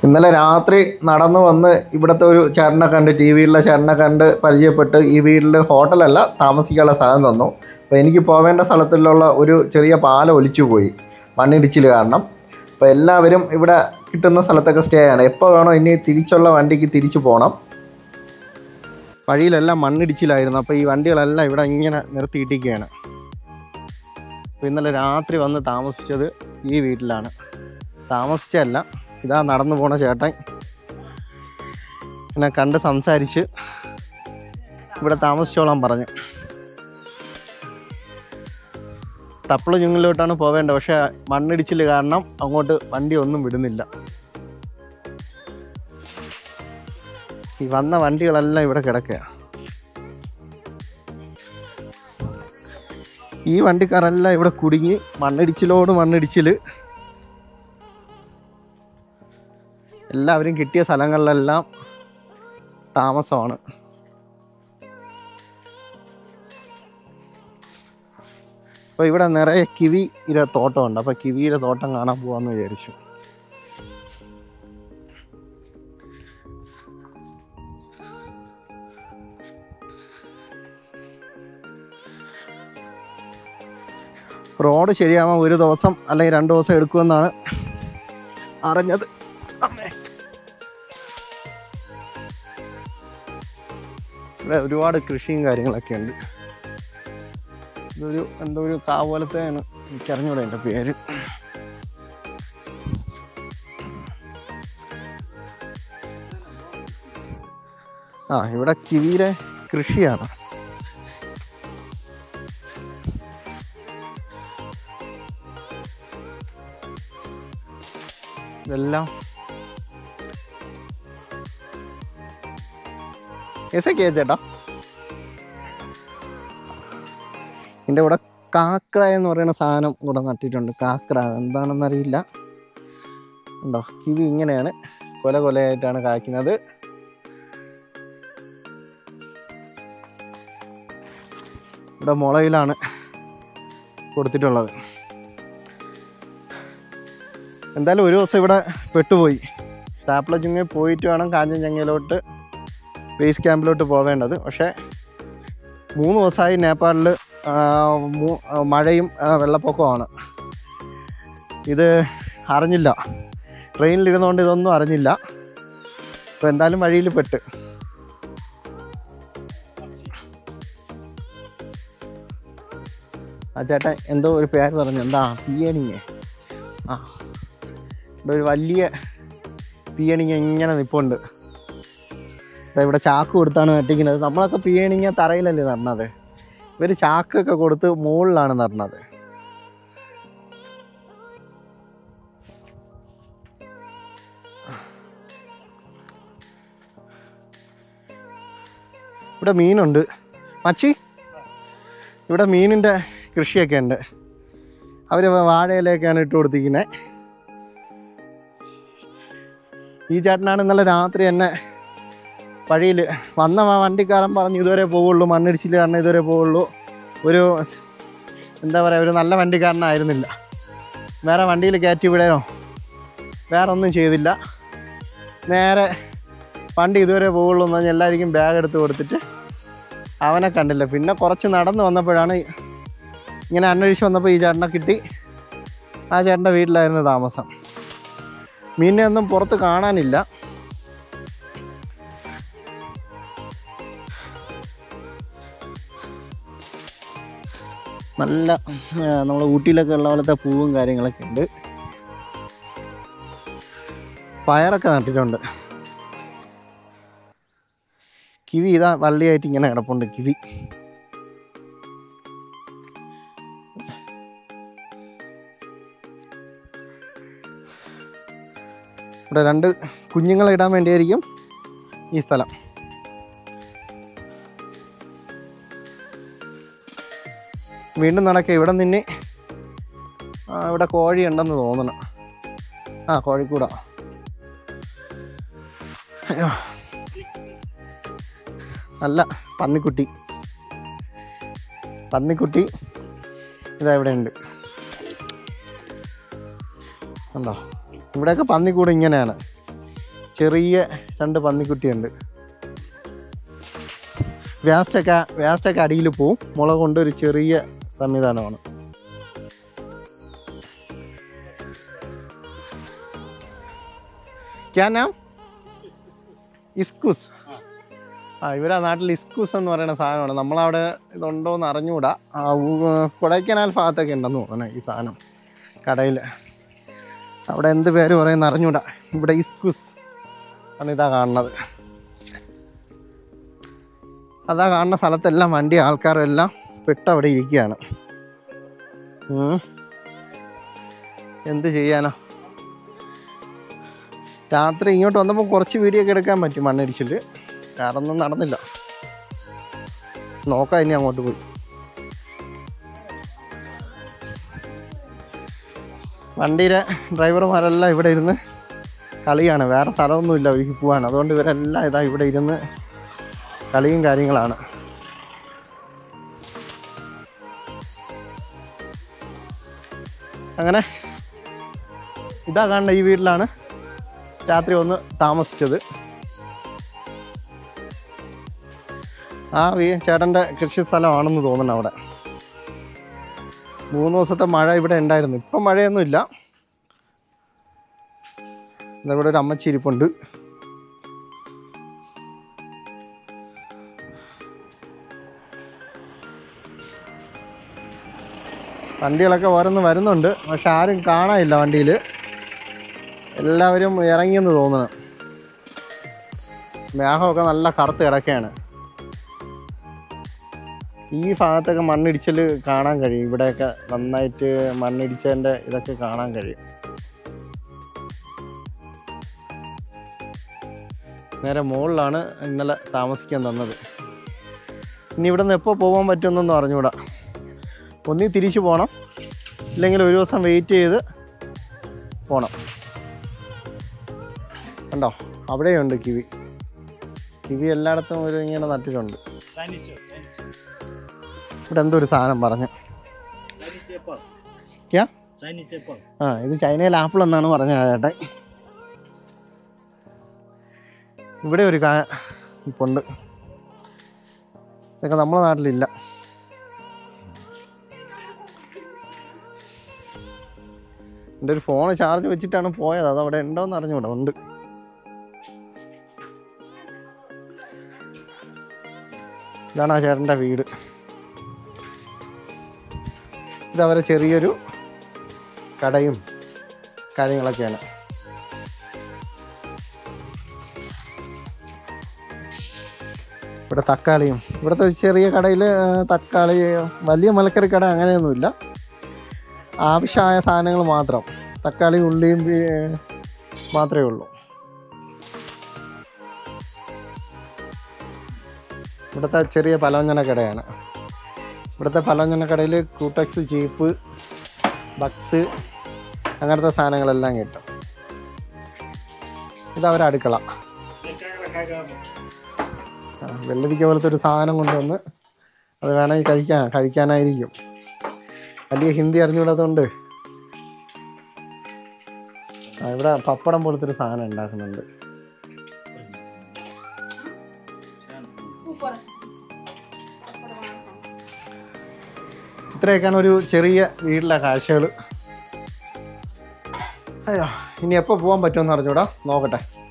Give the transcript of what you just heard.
ഇന്നലെ രാത്രി നടന്നു വന്ന് ഇവിടുത്തെ ഒരു ചേട്ടനെ കണ്ട് ടി വിയിലെ ചേട്ടനെ കണ്ട് പരിചയപ്പെട്ട് ഈ വീട്ടിൽ ഹോട്ടലല്ല താമസിക്കാനുള്ള സ്ഥലം തന്നു അപ്പോൾ എനിക്ക് പോവേണ്ട സ്ഥലത്തിലുള്ള ഒരു ചെറിയ പാലം ഒലിച്ചു പോയി മണ്ണിടിച്ചിൽ കാരണം അപ്പോൾ എല്ലാവരും ഇവിടെ കിട്ടുന്ന സ്ഥലത്തൊക്കെ സ്റ്റേ ആണ് എപ്പോൾ വേണോ ഇനി തിരിച്ചുള്ള വണ്ടിക്ക് തിരിച്ചു പോകണം വഴിയിലെല്ലാം മണ്ണിടിച്ചിലായിരുന്നു അപ്പോൾ ഈ വണ്ടികളെല്ലാം ഇവിടെ ഇങ്ങനെ നിർത്തിയിട്ടിരിക്കുകയാണ് അപ്പോൾ ഇന്നലെ രാത്രി വന്ന് താമസിച്ചത് ഈ വീട്ടിലാണ് താമസിച്ചല്ല ഇതാ നടന്നു പോണ ചേട്ടൻ എന്നെ കണ്ട് സംസാരിച്ച് ഇവിടെ താമസിച്ചോളാൻ പറഞ്ഞു തപ്പിള ചുങ്ങിലോട്ടാണ് പോവേണ്ടത് പക്ഷേ മണ്ണിടിച്ചിൽ കാരണം അങ്ങോട്ട് വണ്ടി ഒന്നും വിടുന്നില്ല ഈ വന്ന വണ്ടികളെല്ലാം ഇവിടെ കിടക്കുക ഈ വണ്ടിക്കാരെല്ലാം ഇവിടെ കുടുങ്ങി മണ്ണിടിച്ചിലോട് മണ്ണിടിച്ചിൽ എല്ലാവരും കിട്ടിയ സ്ഥലങ്ങളിലെല്ലാം താമസമാണ് അപ്പോൾ ഇവിടെ നിറയെ കിവി ഇര തോട്ടമുണ്ട് അപ്പോൾ കിവിയുടെ തോട്ടം കാണാൻ പോകാമെന്ന് വിചാരിച്ചു റോഡ് ശരിയാവാൻ ഒരു ദിവസം അല്ലെങ്കിൽ രണ്ട് ദിവസം എടുക്കുമെന്നാണ് അറിഞ്ഞത് അമ്മേ. ഇവിടെ ഒരുപാട് കൃഷിയും കാര്യങ്ങളൊക്കെ ഉണ്ട് ഇതൊരു എന്തോ ഒരു കാ പോലത്തെയാണ് എനിക്കറിഞ്ഞൂടെ എൻ്റെ പേര് ആ ഇവിടെ കിവിയിലെ കൃഷിയാണ് ഇതെല്ലാം എസൊക്കെയാ ചേട്ടാ എൻ്റെ ഇവിടെ കാക്ര എന്ന് പറയുന്ന സാധനം ഇവിടെ നട്ടിട്ടുണ്ട് കാക്ര എന്താണെന്നറിയില്ല ഉണ്ടോ കിവി ഇങ്ങനെയാണ് കൊല കൊലയായിട്ടാണ് കായ്ക്കുന്നത് ഇവിടെ മുളയിലാണ് കൊടുത്തിട്ടുള്ളത് എന്തായാലും ഒരു ദിവസം ഇവിടെ പെട്ടുപോയി താപ്പിളച്ചുങ്ങ പോയിട്ട് വേണം കാഞ്ചൻജംഗയിലോട്ട് ബേസ് ക്യാമ്പിലോട്ട് പോവേണ്ടത് പക്ഷേ മൂന്ന് ദിവസമായി നേപ്പാളിൽ മഴയും ആ, വെള്ളപ്പൊക്കമാണ് ഇത് അറിഞ്ഞില്ല ട്രെയിനിലിരുന്നുകൊണ്ട് ഇതൊന്നും അറിഞ്ഞില്ല അപ്പോൾ എന്തായാലും വഴിയിൽ പെട്ട് ആ ചേട്ടൻ എന്തോ ഒരു പേര് പറഞ്ഞു എന്താ പിയണിങ്ങേ ആ ഇവിടെ ഒരു വലിയ പിയണിങ്ങ ഇങ്ങനെ നിൽപ്പുണ്ട് ദാ ഇവിടെ ചാക്ക് കൊടുത്താണ് നട്ടിക്കുന്നത് നമ്മളൊക്കെ പിയണിങ്ങ തറയിലല്ലേ നടണത് ഇവർ ചാക്കൊക്കെ കൊടുത്ത് മുകളിലാണ് നടണത് ഇവിടെ മീനുണ്ട് മച്ചി ഇവിടെ മീനിൻ്റെ കൃഷിയൊക്കെ ഉണ്ട് അവർ വാഴയിലൊക്കെയാണ് ഇട്ട് കൊടുത്തിരിക്കുന്നത് ഈ ചേട്ടനാണ് ഇന്നലെ രാത്രി എന്നെ വഴിയിൽ വന്ന വ- വണ്ടിക്കാരൻ പറഞ്ഞു ഇതുവരെ പോവുള്ളൂ മണ്ണിടിച്ചിൽ കാരണം ഇതുവരെ പോവുള്ളൂ ഒരു സ്- എന്താ പറയുക ഒരു നല്ല വണ്ടിക്കാരനായിരുന്നില്ല വേറെ വണ്ടിയിൽ കയറ്റി വിടയോ വേറെ ഒന്നും ചെയ്തില്ല നേരെ വണ്ടി ഇതുവരെ പോവുള്ളൂ എന്ന് പറഞ്ഞ് എല്ലാവർക്കും ബാഗ് എടുത്ത് കൊടുത്തിട്ട് അവനെ കണ്ടില്ല പിന്നെ കുറച്ച് നടന്ന് വന്നപ്പോഴാണ് ഇങ്ങനെ അന്വേഷിച്ച് വന്നപ്പോൾ ഈ ചേട്ടനെ കിട്ടി ആ ചേട്ടൻ്റെ വീട്ടിലായിരുന്നു താമസം മീനിനെ ഒന്നും പുറത്ത് കാണാനില്ല നല്ല നമ്മൾ ഊട്ടിയിലൊക്കെ ഉള്ള പോലത്തെ പൂവും കാര്യങ്ങളൊക്കെ ഉണ്ട് പയറൊക്കെ നട്ടിട്ടുണ്ട് കിവി ഇതാ വള്ളിയായിട്ട് ഇങ്ങനെ കിടപ്പുണ്ട് കിവി ഇവിടെ രണ്ട് കുഞ്ഞുങ്ങളെ ഇടാൻ വേണ്ടിയായിരിക്കും ഈ സ്ഥലം വീണ്ടും നടക്കുക ഇവിടെ നിന്ന് ആ, ഇവിടെ കോഴി ഉണ്ടെന്ന് തോന്നണം ആ കോഴിക്കൂട അയ്യോ നല്ല പന്നിക്കുട്ടി പന്നിക്കുട്ടി ഇതാ ഇവിടെ ഉണ്ട് ഉണ്ടോ ഇവിടെയൊക്കെ പന്നിക്കൂട് ഇങ്ങനെയാണ് ചെറിയ രണ്ട് പന്നിക്കുട്ടിയുണ്ട് വേസ്റ്റൊക്കെ വേസ്റ്റൊക്കെ അടിയിൽ പോവും മുള കൊണ്ട് ഒരു ചെറിയ സംവിധാനമാണ് ക്യാ നാം ഇസ്കുസ് ആ ഇവരാ നാട്ടിൽ ഇസ്കൂസ് എന്ന് പറയുന്ന സാധനമാണ് നമ്മളവിടെ ഇതുണ്ടോ എന്ന് അറിഞ്ഞുകൂടാ ആ ഊ- കൊടൈക്കനാൽ ഭാഗത്തൊക്കെ ഉണ്ടെന്ന് തോന്നുന്നു ഈ സാധനം കടയിൽ അവിടെ എന്ത് പേര് പറയുന്ന അറിഞ്ഞൂടാ ഇവിടെ ഇസ്കുസ് ആണ് ഇതാ കാണുന്നത് അതാ കാണുന്ന സ്ഥലത്തെല്ലാം വണ്ടി ആൾക്കാരും എല്ലാം പെട്ടവിടെ ഇരിക്കുകയാണ് ഉം. എന്ത് ചെയ്യാനാ രാത്രി ഇങ്ങോട്ട് വന്നപ്പോൾ കുറച്ച് വീഡിയോ ഒക്കെ എടുക്കാൻ പറ്റും മണ്ണിടിച്ചിൽ വേറെ ഒന്നും നടന്നില്ല നോക്കാം ഇനി അങ്ങോട്ട് പോയി വണ്ടിയിലെ ഡ്രൈവർമാരെല്ലാം ഇവിടെ ഇരുന്ന് കളിയാണ് വേറെ സ്ഥലമൊന്നുമില്ല ഒഴുകി പോവാണ് അതുകൊണ്ട് ഇവരെല്ലാം ഇതാ ഇവിടെ ഇരുന്ന് കളിയും കാര്യങ്ങളാണ് അങ്ങനെ ഇതാ കാണുന്ന ഈ വീട്ടിലാണ് രാത്രി ഒന്ന് താമസിച്ചത് ആ വീ ചേട്ടൻ്റെ കൃഷി സ്ഥലമാണെന്ന് തോന്നുന്നു അവിടെ മൂന്ന് ദിവസത്തെ മഴ ഇവിടെ ഉണ്ടായിരുന്നു ഇപ്പം മഴയൊന്നുമില്ല ദാ ഇവിടെ ഒരു അമ്മച്ചി ഇരിപ്പുണ്ട് വണ്ടികളൊക്കെ ഓരോന്ന് വരുന്നുണ്ട് പക്ഷെ ആരും കാണാനില്ല വണ്ടിയിൽ എല്ലാവരും ഇറങ്ങിയെന്ന് തോന്നുന്നു മേഘമൊക്കെ നല്ല കറുത്ത് കിടക്കുകയാണ് ഈ ഭാഗത്തൊക്കെ മണ്ണിടിച്ചിൽ കാണാൻ കഴിയും ഇവിടെയൊക്കെ നന്നായിട്ട് മണ്ണിടിച്ചതിൻ്റെ ഇതൊക്കെ കാണാൻ കഴിയും നേരെ മുകളിലാണ് ഇന്നലെ താമസിക്കാൻ തന്നത് ഇനി ഇവിടെ നിന്ന് എപ്പോൾ പോകാൻ പറ്റുമെന്നൊന്നും അറിഞ്ഞൂടാ ഒന്നി തിരിച്ചു പോകണം ഇല്ലെങ്കിൽ ഒരു ദിവസം വെയിറ്റ് ചെയ്ത് പോകണം കണ്ടോ അവിടെയുണ്ട് കിവി കിവി എല്ലായിടത്തും ഒരു ഇങ്ങനെ നട്ടിട്ടുണ്ട് Chinese, Chinese, ഇവിടെ എന്തോ ഒരു സാധനം പറഞ്ഞു Chinese apple. ക്യാ Chinese apple. ആ ഇത് ചൈനയിൽ ആപ്പിൾ എന്നാണ് പറഞ്ഞത് ചേട്ടൻ ഇവിടെ ഒരു കാ ഇപ്പുണ്ട് ഇതൊക്കെ നമ്മുടെ നാട്ടിലില്ല എൻ്റെ ഒരു ഫോൺ ചാർജ് വെച്ചിട്ടാണ് പോയത് അത് അവിടെ ഉണ്ടോയെന്ന് അറിഞ്ഞൂടാ ഉണ്ട് ഇതാണ് ആ ചേട്ടൻ്റെ വീട് ഇതവരെ ചെറിയൊരു കടയും കാര്യങ്ങളൊക്കെയാണ് ഇവിടെ തക്കാളിയും ഇവിടുത്തെ ഒരു ചെറിയ കടയിൽ തക്കാളി വലിയ മലക്കറി കട അങ്ങനെയൊന്നുമില്ല ആവശ്യമായ സാധനങ്ങൾ മാത്രം തക്കാളി ഉള്ളിയും പി- മാത്രമേ ഉള്ളൂ ഇവിടുത്തെ ചെറിയ പലവ്യഞ്ജന കടയാണ് ഇവിടുത്തെ പലവ്യഞ്ജന കടയിൽ കൂട്ടക്സ് ചീപ്പ് ബക്സ് അങ്ങനത്തെ സാധനങ്ങളെല്ലാം കിട്ടും ഇതവരെ അടുക്കള ആ, വെള്ളരിക്ക പോലത്തെ ഒരു സാധനം കൊണ്ടുവന്ന് അത് വേണമെങ്കിൽ കഴിക്കാൻ കഴിക്കാനായിരിക്കും വലിയ ഹിന്ദി അറിഞ്ഞുകൂടാത്തതുകൊണ്ട് ആ, ഇവിടെ പപ്പടം പോലത്തെ ഒരു സാധനം ഉണ്ടാക്കുന്നുണ്ട് ഇത്രയൊക്കെയാണ് ഒരു ചെറിയ വീട്ടിലെ കാഴ്ചകൾ അയ്യോ ഇനി എപ്പോൾ പോകാൻ പറ്റുമെന്ന് അറിഞ്ഞൂടാ നോക്കട്ടെ